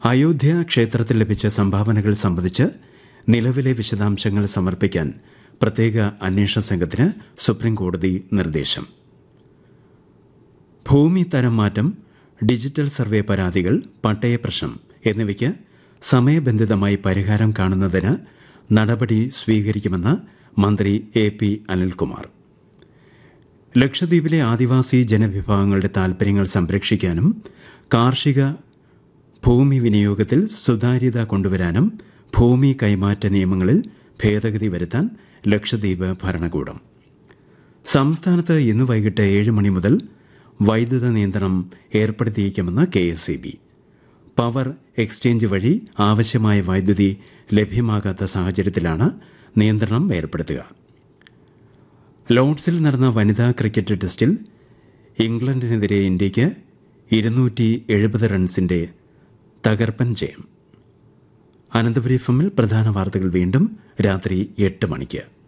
അയോധ്യ ക്ഷേത്രത്തിൽ ലഭിച്ച സംഭാവനകൾ സംബന്ധിച്ച് നിലവിലെ വിശദാംശങ്ങൾ സമർപ്പിക്കാൻ പ്രത്യേക അന്വേഷണ സംഘത്തിന് സുപ്രീംകോടതി നിർദ്ദേശം ഭൂമി തരം മാറ്റം ഡിജിറ്റൽ സർവേ പരാതികൾ പട്ടയ പ്രശ്നം എന്നിവയ്ക്ക് സമയബന്ധിതമായി പരിഹാരം കാണുന്നതിന് നടപടി സ്വീകരിക്കുമെന്ന് മന്ത്രി എ പി അനിൽകുമാർ ലക്ഷദ്വീപിലെ ആദിവാസി ജനവിഭാഗങ്ങളുടെ താൽപ്പര്യങ്ങൾ സംരക്ഷിക്കാനും കാർഷിക ഭൂമി വിനിയോഗത്തിൽ സുതാര്യത കൊണ്ടുവരാനും ഭൂമി കൈമാറ്റ നിയമങ്ങളിൽ ഭേദഗതി വരുത്താൻ ലക്ഷദ്വീപ് ഭരണകൂടം സംസ്ഥാനത്ത് ഇന്ന് വൈകിട്ട് ഏഴ് മണി മുതൽ വൈദ്യുത നിയന്ത്രണം ഏർപ്പെടുത്തിയേക്കുമെന്ന് K S E B power exchange വഴി ആവശ്യമായ വൈദ്യുതി ലഭ്യമാകാത്ത സാഹചര്യത്തിലാണ് നിയന്ത്രണം ഏർപ്പെടുത്തുക ലോർഡ്സിൽ നടന്ന വനിതാ ക്രിക്കറ്റ് ടെസ്റ്റിൽ ഇംഗ്ലണ്ടിനെതിരെ ഇന്ത്യയ്ക്ക് ഇരുന്നൂറ്റി എഴുപത് റൺസിന്റെ തകർപ്പൻ ജയം അനന്തപുരി എഫ് എമ്മിൽ പ്രധാന വാർത്തകൾ വീണ്ടും രാത്രി എട്ട് മണിക്ക്